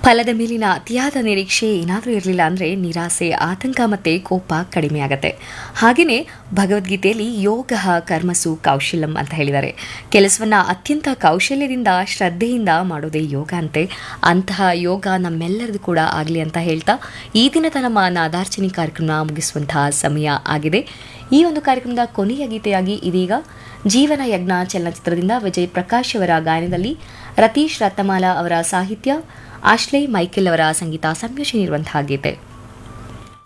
ಫಲದ ಮೇಲಿನ ಅತಿಯಾದ ನಿರೀಕ್ಷೆ ಏನಾದರೂ ಇರಲಿಲ್ಲ ಅಂದರೆ ನಿರಾಸೆ ಆತಂಕ ಮತ್ತು ಕೋಪ ಕಡಿಮೆ ಆಗುತ್ತೆ ಹಾಗೆಯೇ ಭಗವದ್ಗೀತೆಯಲ್ಲಿ ಯೋಗ ಕರ್ಮಸು ಕೌಶಲ್ಯಂ ಅಂತ ಹೇಳಿದ್ದಾರೆ ಕೆಲಸವನ್ನು ಅತ್ಯಂತ ಕೌಶಲ್ಯದಿಂದ ಶ್ರದ್ಧೆಯಿಂದ ಮಾಡೋದೇ ಯೋಗ ಅಂತೆ ಅಂತಹ ಯೋಗ ನಮ್ಮೆಲ್ಲರದು ಕೂಡ ಆಗಲಿ ಅಂತ ಹೇಳ್ತಾ ಈ ದಿನದ ನಮ್ಮ ನಾದಾರ್ಚನೆ ಕಾರ್ಯಕ್ರಮ ಮುಗಿಸುವಂತಹ ಸಮಯ ಆಗಿದೆ ಈ ಒಂದು ಕಾರ್ಯಕ್ರಮದ ಕೊನೆಯ ಗೀತೆಯಾಗಿ ಇದೀಗ ಜೀವನ ಯಜ್ಞ ಚಲನಚಿತ್ರದಿಂದ ವಿಜಯ್ ಪ್ರಕಾಶ್ ಅವರ ಗಾಯನದಲ್ಲಿ ರತೀಶ್ ರತ್ನಮಾಲಾ ಅವರ ಸಾಹಿತ್ಯ ಆಶ್ಲೇ ಮೈಕೆಲ್ ಅವರ ಸಂಗೀತ ಸಂಯೋಜನೆ ಇರುವಂತಹ ಗೀತೆ